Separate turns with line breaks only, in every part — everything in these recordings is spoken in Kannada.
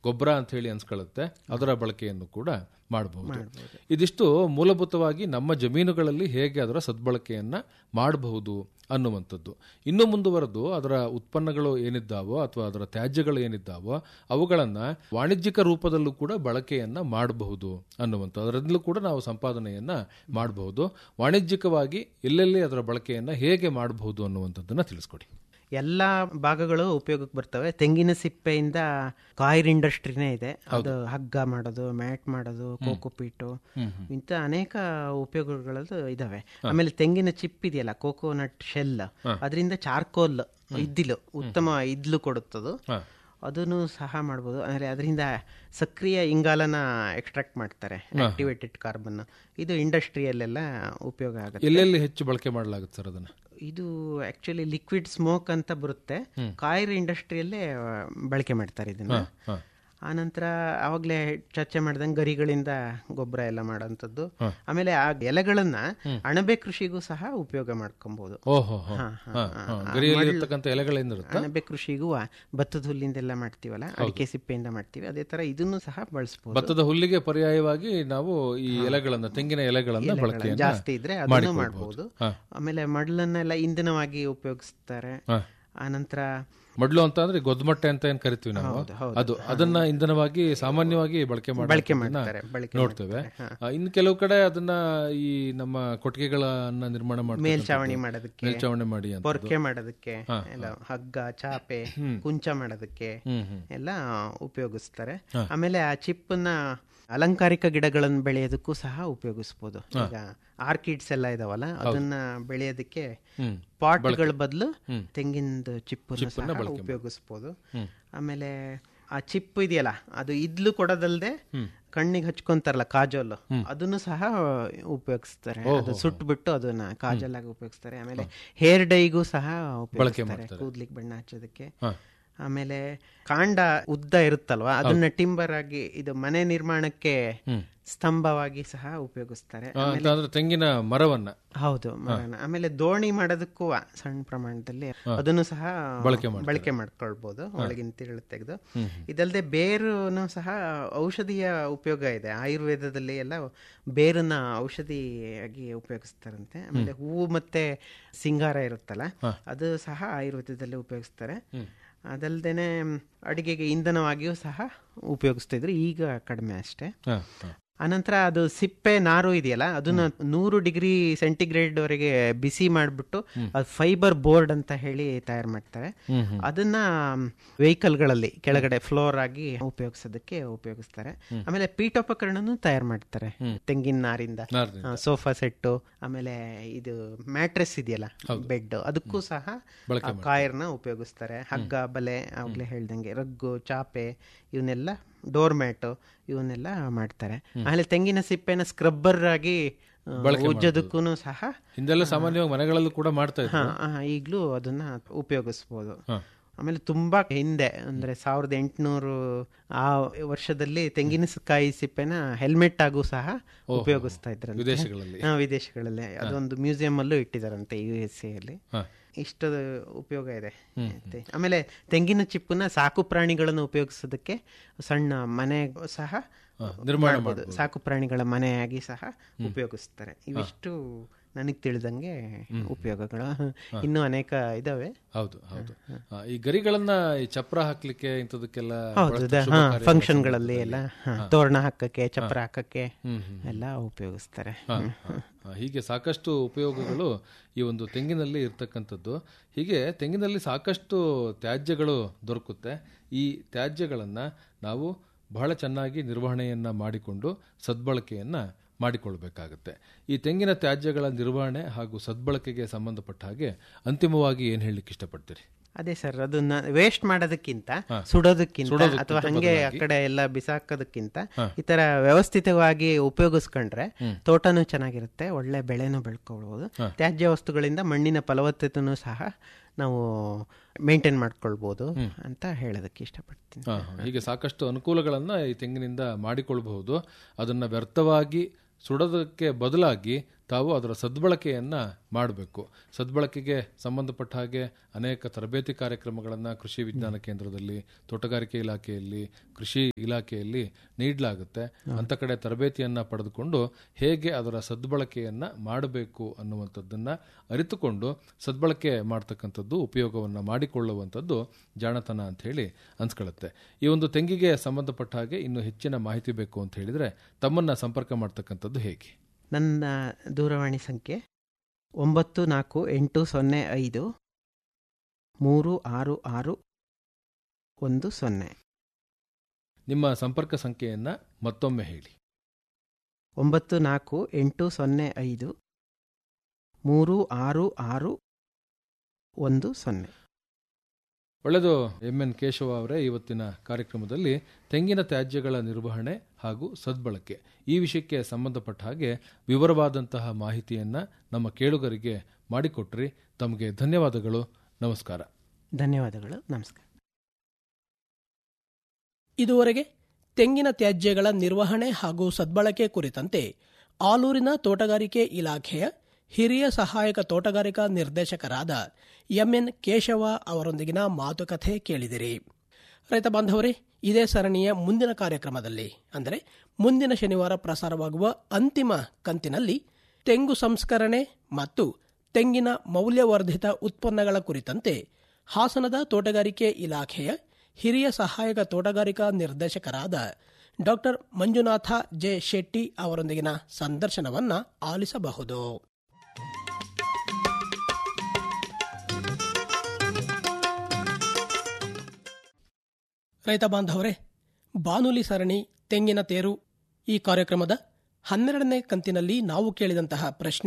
ಗೊಬ್ಬರ ಅಂತ ಹೇಳಿ ಅನ್ಸ್ಕೊಳ್ಳುತ್ತೆ ಅದರ ಬಳಕೆಯನ್ನು ಕೂಡ ಮಾಡಬಹುದು ಇದಿಷ್ಟು ಮೂಲಭೂತವಾಗಿ ನಮ್ಮ ಜಮೀನುಗಳಲ್ಲಿ ಹೇಗೆ ಅದರ ಸದ್ಬಳಕೆಯನ್ನ ಮಾಡಬಹುದು ಅನ್ನುವಂಥದ್ದು ಇನ್ನು ಮುಂದುವರೆದು ಅದರ ಉತ್ಪನ್ನಗಳು ಏನಿದ್ದಾವೋ ಅಥವಾ ಅದರ ತ್ಯಾಜ್ಯಗಳು ಏನಿದ್ದಾವೋ ಅವುಗಳನ್ನ ವಾಣಿಜ್ಯಿಕ ರೂಪದಲ್ಲೂ ಕೂಡ ಬಳಕೆಯನ್ನ ಮಾಡಬಹುದು ಅನ್ನುವಂಥ ಅದರಲ್ಲೂ ಕೂಡ ನಾವು ಸಂಪಾದನೆಯನ್ನ ಮಾಡಬಹುದು ವಾಣಿಜ್ಯಿಕವಾಗಿ ಎಲ್ಲೆಲ್ಲಿ ಅದರ ಬಳಕೆಯನ್ನ ಹೇಗೆ ಮಾಡಬಹುದು ಅನ್ನುವಂಥದ್ದನ್ನ ತಿಳಿಸ್ಕೊಡಿ
ಎಲ್ಲ ಭಾಗಗಳು ಉಪಯೋಗಕ್ಕೆ ಬರ್ತವೆ ತೆಂಗಿನ ಸಿಪ್ಪೆಯಿಂದ ಕಾಯಿರ್ ಇಂಡಸ್ಟ್ರಿನೇ ಇದೆ ಅದು ಹಗ್ಗ ಮಾಡೋದು ಮ್ಯಾಟ್ ಮಾಡೋದು ಕೋಕೋಪೀಟು ಇಂಥ ಅನೇಕ ಉಪಯೋಗಗಳು ಇದಾವೆ ಆಮೇಲೆ ತೆಂಗಿನ ಚಿಪ್ ಇದೆಯಲ್ಲ ಕೋಕೋನಟ್ ಶೆಲ್ ಅದರಿಂದ ಚಾರ್ಕೋಲ್ ಇದ್ದಿಲು ಉತ್ತಮ ಇದ್ಲು ಕೊಡುತ್ತದು ಅದನ್ನು ಸಹ ಮಾಡ್ಬೋದು ಅಂದರೆ ಅದರಿಂದ ಸಕ್ರಿಯ ಇಂಗಾಲನ ಎಕ್ಸ್ಟ್ರಾಕ್ಟ್ ಮಾಡ್ತಾರೆ ಆಕ್ಟಿವೇಟೆಡ್ ಕಾರ್ಬನ್ ಇದು ಇಂಡಸ್ಟ್ರಿಯಲ್ಲೆಲ್ಲ ಉಪಯೋಗ ಆಗುತ್ತೆ
ಎಲ್ಲೆಲ್ಲಿ ಹೆಚ್ಚು ಬಳಕೆ ಮಾಡಲಾಗುತ್ತೆ ಸರ್ ಅದನ್ನ
ಇದು ಆಕ್ಚುಲಿ ಲಿಕ್ವಿಡ್ ಸ್ಮೋಕ್ ಅಂತ ಬರುತ್ತೆ ಕಾಯಿರ್ ಇಂಡಸ್ಟ್ರಿಯಲ್ಲೇ ಆ, ಬಳಕೆ ಮಾಡ್ತಾರೆ ಇದನ್ನ ಆನಂತರ ಆವಾಗಲೇ ಚರ್ಚೆ ಮಾಡ್ದಂಗೆ ಗರಿಗಳಿಂದ ಗೊಬ್ಬರ ಎಲ್ಲ ಮಾಡೋಂಥದ್ದು ಆಮೇಲೆ ಆ ಎಲೆಗಳನ್ನ ಅಣಬೆ ಕೃಷಿಗೂ ಸಹ ಉಪಯೋಗ ಮಾಡ್ಕೊಬಹುದು
ಓಹೋ ಹೋ.
ಹಾ, ಹಾ,
ಹಾ,
ಹಾ.
ಹಾ. ಗರಿಯಲ್ಲಿ ಇರ್ತಕ್ಕಂಥ ಎಲೆಗಳಿಂದ ಇರುತ್ತೆ
ಅಣಬೆ ಕೃಷಿಗೂ ಆ ಭತ್ತದ ಹುಲ್ಲಿಂದೆಲ್ಲ ಮಾಡ್ತೀವಲ್ಲ ಅಡಿಕೆ ಸಿಪ್ಪೆಯಿಂದ ಮಾಡ್ತೀವಿ ಅದೇ ತರ ಇದನ್ನು ಸಹ ಬಳಸಬಹುದು
ಭತ್ತದ ಹುಲ್ಲಿಗೆ ಪರ್ಯಾಯವಾಗಿ ನಾವು ಈ ಎಲೆಗಳನ್ನ ತೆಂಗಿನ ಎಲೆಗಳನ್ನ ಬಳಕೆಯನ್ನ
ಜಾಸ್ತಿ ಇದ್ರೆ ಅದನ್ನು
ಮಾಡಿಕೊಳ್ಬಹುದು.
ಮಾಡಬಹುದು ಆಮೇಲೆ ಮಡ್ಲನ್ನೆಲ್ಲ ಇಂಧನವಾಗಿ ಉಪಯೋಗಿಸ್ತಾರೆ
ಹಾ.
ಆನಂತರ
ಮಡ್ಲು ಅಂತ ಅಂದ್ರೆ ಗೊದ್ಮಟ್ಟೆ ಅಂತ ಏನ್ ಕರಿತೀವಿ ನಾವು ಅದು ಅದನ್ನ ಇಂಧನವಾಗಿ ಸಾಮಾನ್ಯವಾಗಿ ಬಳಕೆ
ಬಳಕೆ
ಮಾಡೋದನ್ನ
ಮಾಡ್ತಾರೆ ಬಳಕೆ
ನೋಡ್ತೇವೆ ಆ, ಇನ್ನು ಕೆಲವು ಕಡೆ ಅದನ್ನ ಈ ನಮ್ಮ ಕೊಟ್ಟಿಗೆಗಳನ್ನ ನಿರ್ಮಾಣ ಮಾಡಿ
ಮೇಲ್ಚಾವಣಿ ಮಾಡೋದಕ್ಕೆ
ಮೇಲ್ಚಾವಣಿ ಮಾಡಿ ಅಂತ
ಪೊರ್ಕೆ ಮಾಡೋದಕ್ಕೆ ಎಲ್ಲ ಹಗ್ಗ ಚಾಪೆ ಕುಂಚ ಮಾಡೋದಕ್ಕೆ ಎಲ್ಲ ಉಪಯೋಗಿಸ್ತಾರೆ ಆಮೇಲೆ ಆ ಚಿಪ್ಪನ್ನ ಅಲಂಕಾರಿಕ ಗಿಡಗಳನ್ನು ಬೆಳೆಯೋದಕ್ಕೂ ಸಹ ಉಪಯೋಗಿಸ್ಬೋದು ಈಗ ಆರ್ಕಿಡ್ಸ್ ಎಲ್ಲ ಇದಾವಲ್ಲ ಅದನ್ನ ಬೆಳೆಯೋದಕ್ಕೆ ಪಾಟ್ಗಳ ಬದಲು ತೆಂಗಿನ ಚಿಪ್ಪನ್ನು ಸಹ ಉಪಯೋಗಿಸ್ಬೋದು ಆಮೇಲೆ ಆ ಚಿಪ್ ಇದೆಯಲ್ಲ ಅದು ಇದ್ಲು ಕೊಡೋದಲ್ದೆ ಕಣ್ಣಿಗೆ ಹಚ್ಕೊಂತಾರಲ್ಲ ಕಾಜೋಲ್ ಅದನ್ನು ಸಹ ಉಪಯೋಗಿಸ್ತಾರೆ ಅದು ಸುಟ್ಟು ಬಿಟ್ಟು ಅದನ್ನ ಕಾಜಲ್ ಆಗಿ ಉಪಯೋಗಿಸ್ತಾರೆ ಆಮೇಲೆ ಹೇರ್ ಡೈಗೂ ಸಹ ಉಪಯೋಗಿಸ್ತಾರೆ ಕೂದ್ಲಿಕ್ಕೆ ಬಣ್ಣ ಹಚ್ಚೋದಕ್ಕೆ ಆಮೇಲೆ ಕಾಂಡ ಉದ್ದ ಇರುತ್ತಲ್ವಾ ಅದನ್ನ ಟಿಂಬರ್ ಆಗಿ ಇದು ಮನೆ ನಿರ್ಮಾಣಕ್ಕೆ ಸ್ತಂಭವಾಗಿ ಸಹ ಉಪಯೋಗಿಸ್ತಾರೆ
ಆ, ಅಂತ ಅಂದ್ರೆ ತೆಂಗಿನ ಮರವನ್ನ
ಹೌದು ಮರನ. ಆಮೇಲೆ ದೋಣಿ ಮಾಡೋದಕ್ಕೂ ಸಣ್ಣ ಪ್ರಮಾಣದಲ್ಲಿ ಅದನ್ನು ಸಹ ಬಳಕೆ ಮಾಡ್ಕೊಳ್ಬಹುದು ಒಳಗಿನ ತಿರುಳು ತೆಗೆದು ಇದಲ್ಲದೆ ಬೇರುನು ಸಹ ಔಷಧಿಯ ಉಪಯೋಗ ಇದೆ ಆಯುರ್ವೇದದಲ್ಲಿ ಎಲ್ಲ ಬೇರನ್ನ ಔಷಧಿಯಾಗಿ ಉಪಯೋಗಿಸ್ತಾರಂತೆ ಆಮೇಲೆ ಹೂವು ಮತ್ತೆ ಸಿಂಗಾರ ಇರುತ್ತಲ್ಲ ಅದು ಸಹ ಆಯುರ್ವೇದದಲ್ಲಿ ಉಪಯೋಗಿಸ್ತಾರೆ ಅದಲ್ದೇನೆ ಅಡಿಗೆಗೆ ಇಂಧನವಾಗಿಯೂ ಸಹ ಉಪಯೋಗಿಸ್ತಾ ಇದ್ರು ಈಗ ಕಡಿಮೆ ಅಷ್ಟೇ
ಹಾ, ಹಾ.
ಅನಂತರ ಅದು ಸಿಪ್ಪೆ ನಾರು ಇದೆಯಲ್ಲ ಅದನ್ನ ನೂರು ಡಿಗ್ರಿ ಸೆಂಟಿಗ್ರೇಡ್ ವರೆಗೆ ಬಿಸಿ ಮಾಡಿಬಿಟ್ಟು ಅದು ಫೈಬರ್ ಬೋರ್ಡ್ ಅಂತ ಹೇಳಿ ತಯಾರು ಮಾಡ್ತಾರೆ ಅದನ್ನ ವೆಹಿಕಲ್ಗಳಲ್ಲಿ ಕೆಳಗಡೆ ಫ್ಲೋರ್ ಆಗಿ ಉಪಯೋಗಿಸೋದಕ್ಕೆ ಉಪಯೋಗಿಸ್ತಾರೆ ಆಮೇಲೆ ಪೀಠೋಪಕರಣನೂ ತಯಾರು ಮಾಡ್ತಾರೆ ತೆಂಗಿನ ನಾರಿಂದ
ನಾರಿನಿಂದ.
ಸೋಫಾ ಸೆಟ್ಟು ಆಮೇಲೆ ಇದು ಮ್ಯಾಟ್ರೆಸ್ ಇದೆಯಲ್ಲ ಬೆಡ್ ಅದಕ್ಕೂ ಸಹ ಆ ಕಾಯರ್ನ ಉಪಯೋಗಿಸ್ತಾರೆ ಹಗ್ಗ ಬಲೆ ಆಗ್ಲೇ ಹೇಳ್ದಂಗೆ ರಗ್ಗು ಚಾಪೆ ಇವನ್ನೆಲ್ಲ ಡೋರ್ ಮ್ಯಾಟ್ ಇವನ್ನೆಲ್ಲ ಮಾಡ್ತಾರೆ ಆಮೇಲೆ ತೆಂಗಿನ ಸಿಪ್ಪೆನ ಸ್ಕ್ರಬ್ಬರ್ ಆಗಿ ಆ, ಉಜ್ಜೋದಕ್ಕೂ ಸಹ
ಹಿಂದೆಲ್ಲ ಸಾಮಾನ್ಯವಾಗಿ ಮನೆಗಳಲ್ಲೂ ಕೂಡ ಮಾಡ್ತಾ ಇದ್ರು
ಹಾ, ಹಾ, ಈಗ್ಲೂ ಅದನ್ನ ಉಪಯೋಗಿಸ್ಬೋದು ಆಮೇಲೆ ತುಂಬಾ ಹಿಂದೆ ಅಂದ್ರೆ ಸಾವಿರದ ಎಂಟುನೂರು ಆ ವರ್ಷದಲ್ಲಿ ತೆಂಗಿನಕಾಯಿ ಸಿಪ್ಪೆನ ಹೆಲ್ಮೆಟ್ ಆಗು ಸಹ ಉಪಯೋಗಿಸ್ತಾ ಇದ್ರಂತೆ
ವಿದೇಶಗಳಲ್ಲಿ
ಹಾ, ವಿದೇಶಗಳಲ್ಲಿ ಅದೊಂದು ಮ್ಯೂಸಿಯಂ ಅಲ್ಲೂ ಇಟ್ಟಿದಾರಂತೆ ಯು ಎಸ್ ಅಲ್ಲಿ
ಹಾ.
ಇಷ್ಟು ಉಪಯೋಗ ಇದೆ ಮತ್ತೆ ಆಮೇಲೆ ತೆಂಗಿನ ಚಿಪ್ಪನ್ನ ಸಾಕು ಪ್ರಾಣಿಗಳನ್ನು ಉಪಯೋಗಿಸೋದಕ್ಕೆ ಸಣ್ಣ ಮನೆ ಸಹ
ನಿರ್ಮಾಣ
ಮಾಡ್ಬೋದು. ಸಾಕು ಪ್ರಾಣಿಗಳ ಮನೆಯಾಗಿ ಸಹ ಉಪಯೋಗಿಸ್ತಾರೆ ಇವಿಷ್ಟು ನನಗೆ ತಿಳಿದಂಗೆ ಉಪಯೋಗಗಳು ಇನ್ನೂ ಅನೇಕ ಇದಾವೆ
ಹೌದು ಹೌದು ಆ, ಈ ಗರಿಗಳನ್ನ ಈ ಚಪ್ರ ಹಾಕ್ಲಿಕ್ಕೆ ಇಂಥದಕ್ಕೆಲ್ಲ
ಹೌದು
ಬಳಸ್ತಾರೆ.
ಇದೆ,
ಶುಭ
ಹಾ,
ಕಾರ್ಯಗಳ
ಫಂಕ್ಷನ್ಗಳಲ್ಲಿ ಎಲ್ಲ ಹಾ, ತೋರಣ ಹಾಕಕ್ಕೆ ಚಪ್ರ ಹಾಕಕ್ಕೆ ಎಲ್ಲ ಉಪಯೋಗಿಸ್ತಾರೆ
ಹಾ, ಹಾ, ಹಾ. ಹೀಗೆ ಸಾಕಷ್ಟು ಉಪಯೋಗಗಳು ಈ ಒಂದು ತೆಂಗಿನಲ್ಲಿ ಇರ್ತಕ್ಕಂಥದ್ದು ಹೀಗೆ ತೆಂಗಿನಲ್ಲಿ ಸಾಕಷ್ಟು ತ್ಯಾಜ್ಯಗಳು ದೊರಕುತ್ತೆ ಈ ತ್ಯಾಜ್ಯಗಳನ್ನ ನಾವು ಬಹಳ ಚೆನ್ನಾಗಿ ನಿರ್ವಹಣೆಯನ್ನ ಮಾಡಿಕೊಂಡು ಸದ್ಬಳಕೆಯನ್ನ ಮಾಡಿಕೊಳ್ಬೇಕಾಗುತ್ತೆ ಈ ತೆಂಗಿನ ತ್ಯಾಜ್ಯಗಳ ನಿರ್ವಹಣೆ ಹಾಗೂ ಸದ್ಬಳಕೆಗೆ ಸಂಬಂಧಪಟ್ಟ ಹಾಗೆ ಅಂತಿಮವಾಗಿ ಏನ್ ಹೇಳಲಿಕ್ಕೆ ಇಷ್ಟಪಡ್ತೀರಿ
ಅದೇ ಸರ್ ಅದನ್ನ ವೇಸ್ಟ್ ಮಾಡೋದಕ್ಕಿಂತ ಸುಡೋದಕ್ಕಿಂತ ಅಥವಾ ಹಂಗೆ ಆ ಕಡೆ ಎಲ್ಲ ಬಿಸಾಕೋದಕ್ಕಿಂತ ಈ ತರ ವ್ಯವಸ್ಥಿತವಾಗಿ ಉಪಯೋಗಿಸ್ಕೊಂಡ್ರೆ ತೋಟನೂ ಚೆನ್ನಾಗಿರುತ್ತೆ ಒಳ್ಳೆ ಬೆಳೆನೂ ಬೆಳ್ಕೊಳ್ಬಹುದು ತ್ಯಾಜ್ಯ ವಸ್ತುಗಳಿಂದ ಮಣ್ಣಿನ ಫಲವತ್ತತೆನೂ ಸಹ ನಾವು ಮೇಂಟೈನ್ ಮಾಡ್ಕೊಳ್ಬಹುದು ಅಂತ ಹೇಳೋದಕ್ಕೆ ಇಷ್ಟಪಡ್ತೀನಿ
ಹಾ, ಹಾ. ಹೀಗೆ ಸಾಕಷ್ಟು ಅನುಕೂಲಗಳನ್ನ ಈ ತೆಂಗಿನಿಂದ ಮಾಡಿಕೊಳ್ಬಹುದು ಅದನ್ನ ವ್ಯರ್ಥವಾಗಿ ಸುಡೋದಕ್ಕೆ ಬದಲಾಗಿ ತಾವು ಅದರ ಸದ್ಬಳಕೆಯನ್ನ ಮಾಡಬೇಕು ಸದ್ಬಳಕೆಗೆ ಸಂಬಂಧಪಟ್ಟ ಹಾಗೆ ಅನೇಕ ತರಬೇತಿ ಕಾರ್ಯಕ್ರಮಗಳನ್ನು ಕೃಷಿ ವಿಜ್ಞಾನ ಕೇಂದ್ರದಲ್ಲಿ ತೋಟಗಾರಿಕೆ ಇಲಾಖೆಯಲ್ಲಿ ಕೃಷಿ ಇಲಾಖೆಯಲ್ಲಿ ನೀಡಲಾಗುತ್ತೆ ಅಂತ ಕಡೆ ತರಬೇತಿಯನ್ನ ಪಡೆದುಕೊಂಡು ಹೇಗೆ ಅದರ ಸದ್ಬಳಕೆಯನ್ನ ಮಾಡಬೇಕು ಅನ್ನುವಂಥದ್ದನ್ನ ಅರಿತುಕೊಂಡು ಸದ್ಬಳಕೆ ಮಾಡ್ತಕ್ಕಂಥದ್ದು ಉಪಯೋಗವನ್ನ ಮಾಡಿಕೊಳ್ಳುವಂಥದ್ದು ಜಾಣತನ ಅಂತ ಹೇಳಿ ಅನ್ಸ್ಕೊಳ್ಳುತ್ತೆ ಈ ಒಂದು ತೆಂಗಿಗೆ ಸಂಬಂಧಪಟ್ಟ ಹಾಗೆ ಇನ್ನು ಹೆಚ್ಚಿನ ಮಾಹಿತಿ ಬೇಕು ಅಂತ ಹೇಳಿದ್ರೆ ತಮ್ಮನ್ನ ಸಂಪರ್ಕ ಮಾಡ್ತಕ್ಕಂಥದ್ದು ಹೇಗೆ
ನನ್ನ ದೂರವಾಣಿ ಸಂಖ್ಯೆ ಒಂಬತ್ತು ನಾಲ್ಕು ಎಂಟು ಸೊನ್ನೆ ಐದು ಮೂರು ಆರು ಆರು ಒಂದು ಸೊನ್ನೆ
ನಿಮ್ಮ ಸಂಪರ್ಕ ಸಂಖ್ಯೆಯನ್ನ ಮತ್ತೊಮ್ಮೆ ಹೇಳಿ
ಒಂಬತ್ತು ನಾಲ್ಕು ಎಂಟು ಸೊನ್ನೆ ಐದು ಮೂರು ಆರು ಆರು ಒಂದು ಸೊನ್ನೆ
ಒಳ್ಳೆಯದು ಎಂ ಎನ್ ಕೇಶವ ಅವರೇ ಇವತ್ತಿನ ಕಾರ್ಯಕ್ರಮದಲ್ಲಿ ತೆಂಗಿನ ತ್ಯಾಜ್ಯಗಳ ನಿರ್ವಹಣೆ ಹಾಗೂ ಸದ್ಬಳಕೆ ಈ ವಿಷಯಕ್ಕೆ ಸಂಬಂಧಪಟ್ಟ ಹಾಗೆ ವಿವರವಾದಂತಹ ಮಾಹಿತಿಯನ್ನ ನಮ್ಮ ಕೇಳುಗರಿಗೆ ಮಾಡಿಕೊಟ್ರಿ ತಮಗೆ ಧನ್ಯವಾದಗಳು ನಮಸ್ಕಾರ
ಧನ್ಯವಾದಗಳು ನಮಸ್ಕಾರ
ಇದುವರೆಗೆ ತೆಂಗಿನ ತ್ಯಾಜ್ಯಗಳ ನಿರ್ವಹಣೆ ಹಾಗೂ ಸದ್ಬಳಕೆ ಕುರಿತಂತೆ ಆಲೂರಿನ ತೋಟಗಾರಿಕೆ ಇಲಾಖೆಯ ಹಿರಿಯ ಸಹಾಯಕ ತೋಟಗಾರಿಕಾ ನಿರ್ದೇಶಕರಾದ ಎಂಎನ್ ಕೇಶವ ಅವರೊಂದಿಗಿನ ಮಾತುಕತೆ ಕೇಳಿದಿರಿ ರೈತ ಬಾಂಧವರೇ ಇದೇ ಸರಣಿಯ ಮುಂದಿನ ಕಾರ್ಯಕ್ರಮದಲ್ಲಿ ಅಂದರೆ ಮುಂದಿನ ಶನಿವಾರ ಪ್ರಸಾರವಾಗುವ ಅಂತಿಮ ಕಂತಿನಲ್ಲಿ ತೆಂಗು ಸಂಸ್ಕರಣೆ ಮತ್ತು ತೆಂಗಿನ ಮೌಲ್ಯವರ್ಧಿತ ಉತ್ಪನ್ನಗಳ ಕುರಿತಂತೆ ಹಾಸನದ ತೋಟಗಾರಿಕೆ ಇಲಾಖೆಯ ಹಿರಿಯ ಸಹಾಯಕ ತೋಟಗಾರಿಕಾ ನಿರ್ದೇಶಕರಾದ ಡಾಕ್ಟರ್ ಮಂಜುನಾಥ ಜೆ ಶೆಟ್ಟಿ ಅವರೊಂದಿಗಿನ ಸಂದರ್ಶನವನ್ನ ಆಲಿಸಬಹುದು ರೈತ ಬಾಂಧವರೇ ಬಾನುಲಿ ಸರಣಿ ತೆಂಗಿನ ತೇರು ಈ ಕಾರ್ಯಕ್ರಮದ ಹನ್ನೆರಡನೇ ಕಂತಿನಲ್ಲಿ ನಾವು ಕೇಳಿದಂತಹ ಪ್ರಶ್ನೆ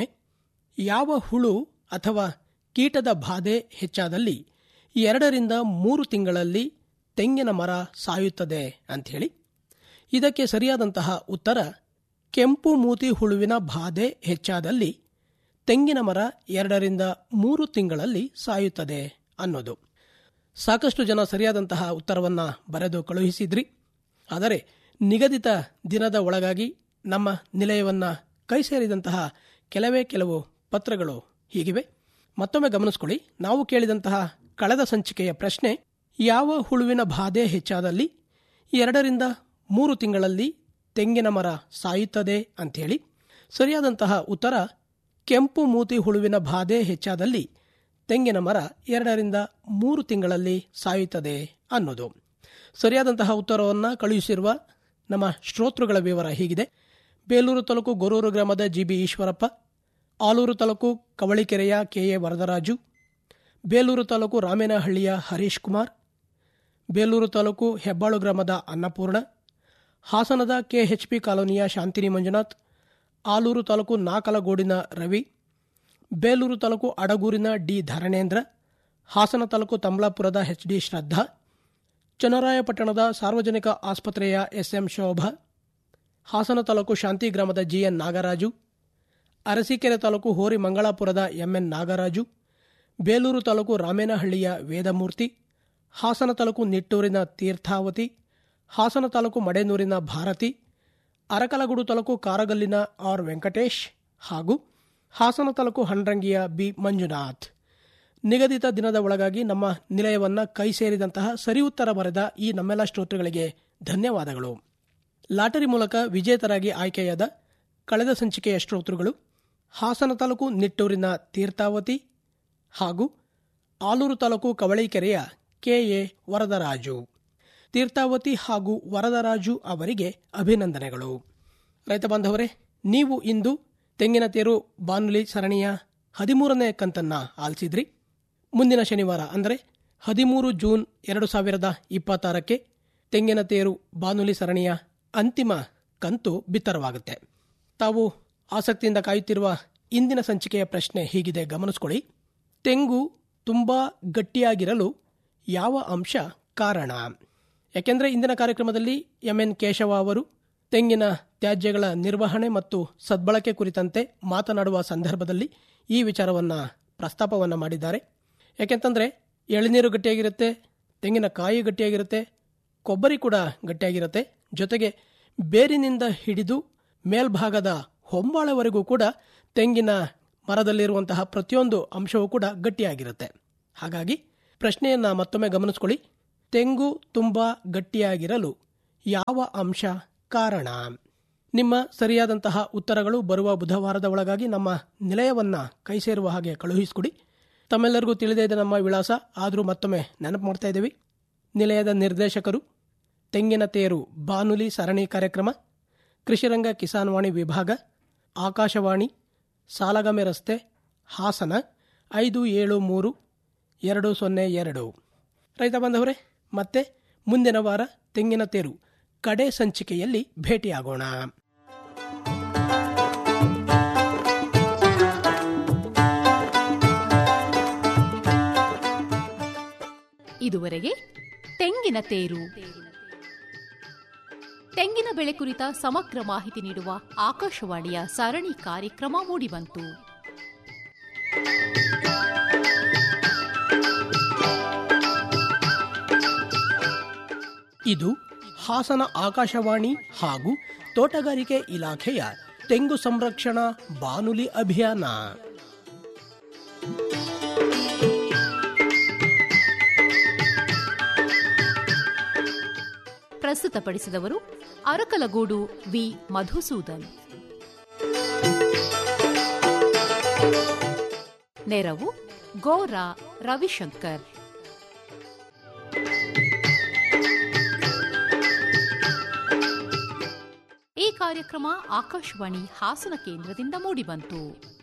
ಯಾವ ಹುಳು ಅಥವಾ ಕೀಟದ ಬಾಧೆ ಹೆಚ್ಚಾದಲ್ಲಿ ಎರಡರಿಂದ ಮೂರು ತಿಂಗಳಲ್ಲಿ ತೆಂಗಿನ ಮರ ಸಾಯುತ್ತದೆ ಅಂಥೇಳಿ ಇದಕ್ಕೆ ಸರಿಯಾದಂತಹ ಉತ್ತರ ಕೆಂಪು ಮೂತಿ ಹುಳುವಿನ ಬಾಧೆ ಹೆಚ್ಚಾದಲ್ಲಿ ತೆಂಗಿನ ಮರ ಎರಡರಿಂದ ಮೂರು ತಿಂಗಳಲ್ಲಿ ಸಾಯುತ್ತದೆ ಅನ್ನೋದು ಸಾಕಷ್ಟು ಜನ ಸರಿಯಾದಂತಹ ಉತ್ತರವನ್ನ ಬರೆದು ಕಳುಹಿಸಿದ್ರಿ ಆದರೆ ನಿಗದಿತ ದಿನದ ಒಳಗಾಗಿ ನಮ್ಮ ನಿಲಯವನ್ನ ಕೈ ಸೇರಿದಂತಹ ಕೆಲವೇ ಕೆಲವು ಪತ್ರಗಳು ಹೀಗಿವೆ ಮತ್ತೊಮ್ಮೆ ಗಮನಿಸಿಕೊಳ್ಳಿ ನಾವು ಕೇಳಿದಂತಹ ಕಳೆದ ಸಂಚಿಕೆಯ ಪ್ರಶ್ನೆ ಯಾವ ಹುಳುವಿನ ಬಾಧೆ ಹೆಚ್ಚಾದಲ್ಲಿ ಎರಡರಿಂದ ಮೂರು ತಿಂಗಳಲ್ಲಿ ತೆಂಗಿನ ಮರ ಸಾಯುತ್ತದೆ ಅಂಥೇಳಿ ಸರಿಯಾದಂತಹ ಉತ್ತರ ಕೆಂಪು ಮೂತಿ ಹುಳುವಿನ ಬಾಧೆ ಹೆಚ್ಚಾದಲ್ಲಿ ತೆಂಗಿನ ಮರ ಎರಡರಿಂದ ಮೂರು ತಿಂಗಳಲ್ಲಿ ಸಾಯುತ್ತದೆ ಅನ್ನೋದು ಸರಿಯಾದಂತಹ ಉತ್ತರವನ್ನು ಕಳುಹಿಸಿರುವ ನಮ್ಮ ಶ್ರೋತೃಗಳ ವಿವರ ಹೀಗಿದೆ ಬೇಲೂರು ತಾಲೂಕು ಗೊರೂರು ಗ್ರಾಮದ ಜಿಬಿ ಈಶ್ವರಪ್ಪ ಆಲೂರು ತಾಲೂಕು ಕವಳಿಕೆರೆಯ ಕೆಎ ವರದರಾಜು ಬೇಲೂರು ತಾಲೂಕು ರಾಮೇನಹಳ್ಳಿಯ ಹರೀಶ್ ಕುಮಾರ್ ಬೇಲೂರು ತಾಲೂಕು ಹೆಬ್ಬಾಳು ಗ್ರಾಮದ ಅನ್ನಪೂರ್ಣ ಹಾಸನದ ಕೆಎಚ್ಪಿ ಕಾಲೋನಿಯ ಶಾಂತಿನಿ ಮಂಜುನಾಥ್ ಆಲೂರು ತಾಲೂಕು ನಾಕಲಗೋಡಿನ ರವಿ ಬೇಲೂರು ತಾಲೂಕು ಅಡಗೂರಿನ ಡಿ ಧರಣೇಂದ್ರ ಹಾಸನ ತಾಲೂಕು ತಮ್ಲಾಪುರದ ಎಚ್ ಡಿ ಶ್ರದ್ಧಾ ಚನ್ನರಾಯಪಟ್ಟಣದ ಸಾರ್ವಜನಿಕ ಆಸ್ಪತ್ರೆಯ ಎಸ್ಎಂ ಶೋಭಾ ಹಾಸನ ತಾಲೂಕು ಶಾಂತಿ ಗ್ರಾಮದ ಜಿಎನ್ ನಾಗರಾಜು ಅರಸೀಕೆರೆ ತಾಲೂಕು ಹೋರಿ ಮಂಗಳಾಪುರದ ಎಂಎನ್ ನಾಗರಾಜು ಬೇಲೂರು ತಾಲೂಕು ರಾಮೇನಹಳ್ಳಿಯ ವೇದಮೂರ್ತಿ ಹಾಸನ ತಾಲೂಕು ನಿಟ್ಟೂರಿನ ತೀರ್ಥಾವತಿ ಹಾಸನ ತಾಲೂಕು ಮಡೇನೂರಿನ ಭಾರತಿ ಅರಕಲಗೂಡು ತಾಲೂಕು ಕಾರಗಲ್ಲಿನ ಆರ್ ವೆಂಕಟೇಶ್ ಹಾಗೂ ಹಾಸನ ತಾಲೂಕು ಹಂಡ್ರಂಗಿಯ ಬಿ ಮಂಜುನಾಥ್ ನಿಗದಿತ ದಿನದ ಒಳಗಾಗಿ ನಮ್ಮ ನಿಲಯವನ್ನ ಕೈ ಸೇರಿದಂತಹ ಸರಿ ಉತ್ತರ ಬರೆದ ಈ ನಮ್ಮೆಲ್ಲ ಶ್ರೋತೃಗಳಿಗೆ ಧನ್ಯವಾದಗಳು ಲಾಟರಿ ಮೂಲಕ ವಿಜೇತರಾಗಿ ಆಯ್ಕೆಯಾದ ಕಳೆದ ಸಂಚಿಕೆಯ ಶ್ರೋತೃಗಳು ಹಾಸನ ತಾಲೂಕು ನಿಟ್ಟೂರಿನ ತೀರ್ಥಾವತಿ ಹಾಗೂ ಆಲೂರು ತಾಲೂಕು ಕವಳಿಕೆರೆಯ ಕೆಎ ವರದರಾಜು ತೀರ್ಥಾವತಿ ಹಾಗೂ ವರದರಾಜು ಅವರಿಗೆ ಅಭಿನಂದನೆಗಳು ರೈತ ಬಾಂಧವರೇ ನೀವು ಇಂದು ತೆಂಗಿನ ತೇರು ಬಾನುಲಿ ಸರಣಿಯ ಹದಿಮೂರನೇ ಕಂತನ್ನ ಆಲಿಸಿದ್ರಿ ಮುಂದಿನ ಶನಿವಾರ ಅಂದರೆ ಹದಿಮೂರು ಜೂನ್ ಎರಡು ಸಾವಿರದ ಇಪ್ಪತ್ತಾರಕ್ಕೆ ತೆಂಗಿನ ತೇರು ಬಾನುಲಿ ಸರಣಿಯ ಅಂತಿಮ ಕಂತು ಬಿತ್ತರವಾಗುತ್ತೆ ತಾವು ಆಸಕ್ತಿಯಿಂದ ಕಾಯುತ್ತಿರುವ ಇಂದಿನ ಸಂಚಿಕೆಯ ಪ್ರಶ್ನೆ ಹೀಗಿದೆ ಗಮನಿಸ್ಕೊಳ್ಳಿ ತೆಂಗು ತುಂಬಾ ಗಟ್ಟಿಯಾಗಿರಲು ಯಾವ ಅಂಶ ಕಾರಣ ಯಾಕೆಂದರೆ ಇಂದಿನ ಕಾರ್ಯಕ್ರಮದಲ್ಲಿ ಎಂಎನ್ ಕೇಶವ ಅವರು ತೆಂಗಿನ ತ್ಯಾಜ್ಯಗಳ ನಿರ್ವಹಣೆ ಮತ್ತು ಸದ್ಬಳಕೆ ಕುರಿತಂತೆ ಮಾತನಾಡುವ ಸಂದರ್ಭದಲ್ಲಿ ಈ ವಿಚಾರವನ್ನ ಪ್ರಸ್ತಾಪವನ್ನ ಮಾಡಿದ್ದಾರೆ ಯಾಕೆಂತಂದ್ರೆ ಎಳನೀರು ಗಟ್ಟಿಯಾಗಿರುತ್ತೆ ತೆಂಗಿನಕಾಯಿ ಗಟ್ಟಿಯಾಗಿರುತ್ತೆ ಕೊಬ್ಬರಿ ಕೂಡ ಗಟ್ಟಿಯಾಗಿರುತ್ತೆ ಜೊತೆಗೆ ಬೇರಿನಿಂದ ಹಿಡಿದು ಮೇಲ್ಭಾಗದ ಹೊಂಬಾಳೆವರೆಗೂ ಕೂಡ ತೆಂಗಿನ ಮರದಲ್ಲಿರುವಂತಹ ಪ್ರತಿಯೊಂದು ಅಂಶವೂ ಕೂಡ ಗಟ್ಟಿಯಾಗಿರುತ್ತೆ ಹಾಗಾಗಿ ಪ್ರಶ್ನೆಯನ್ನ ಮತ್ತೊಮ್ಮೆ ಗಮನಿಸ್ಕೊಳ್ಳಿ ತೆಂಗು ತುಂಬಾ ಗಟ್ಟಿಯಾಗಿರಲು ಯಾವ ಅಂಶ ಕಾರಣ ನಿಮ್ಮ ಸರಿಯಾದಂತಹ ಉತ್ತರಗಳು ಬರುವ ಬುಧವಾರದ ಒಳಗಾಗಿ ನಮ್ಮ ನಿಲಯವನ್ನ ಕೈ ಸೇರುವ ಹಾಗೆ ಕಳುಹಿಸಿಕೊಡಿ ತಮ್ಮೆಲ್ಲರಿಗೂ ತಿಳಿದೇ ಇದೆ ನಮ್ಮ ವಿಳಾಸ ಆದರೂ ಮತ್ತೊಮ್ಮೆ ನೆನಪು ಮಾಡ್ತಾ ಇದ್ದೀವಿ ನಿಲಯದ ನಿರ್ದೇಶಕರು ತೆಂಗಿನ ತೇರು ಬಾನುಲಿ ಸರಣಿ ಕಾರ್ಯಕ್ರಮ ಕೃಷಿರಂಗ ಕಿಸಾನ್ವಾಣಿ ವಿಭಾಗ ಆಕಾಶವಾಣಿ ಸಾಲಗಮೆ ರಸ್ತೆ ಹಾಸನ ಐದು ಏಳು ಮೂರು ಎರಡು ಸೊನ್ನೆ ಎರಡು ರೈತ ಬಾಂಧವರೇ ಮತ್ತೆ ಮುಂದಿನ ವಾರ ತೆಂಗಿನ ತೇರು ಕಡೆ ಸಂಚಿಕೆಯಲ್ಲಿ ಭೇಟಿಯಾಗೋಣ
ಇದುವರೆಗೆ ತೆಂಗಿನ ತೇರು ತೆಂಗಿನ ಬೆಳೆ ಕುರಿತ ಸಮಗ್ರ ಮಾಹಿತಿ ನೀಡುವ ಆಕಾಶವಾಣಿಯ ಸರಣಿ ಕಾರ್ಯಕ್ರಮ ಮೂಡಿಬಂತು
ಇದು ಹಾಸನ ಆಕಾಶವಾಣಿ ಹಾಗೂ ತೋಟಗಾರಿಕೆ ಇಲಾಖೆಯ ತೆಂಗು ಸಂರಕ್ಷಣಾ ಬಾನುಲಿ ಅಭಿಯಾನ
ಪ್ರಸ್ತುತಪಡಿಸಿದವರು ಅರಕಲಗೂಡು ವಿ ಮಧುಸೂದನ್ ನೆರವು ಗೋರಾ ರವಿಶಂಕರ್ ಈ ಕಾರ್ಯಕ್ರಮ ಆಕಾಶವಾಣಿ ಹಾಸನ ಕೇಂದ್ರದಿಂದ ಮೂಡಿಬಂತು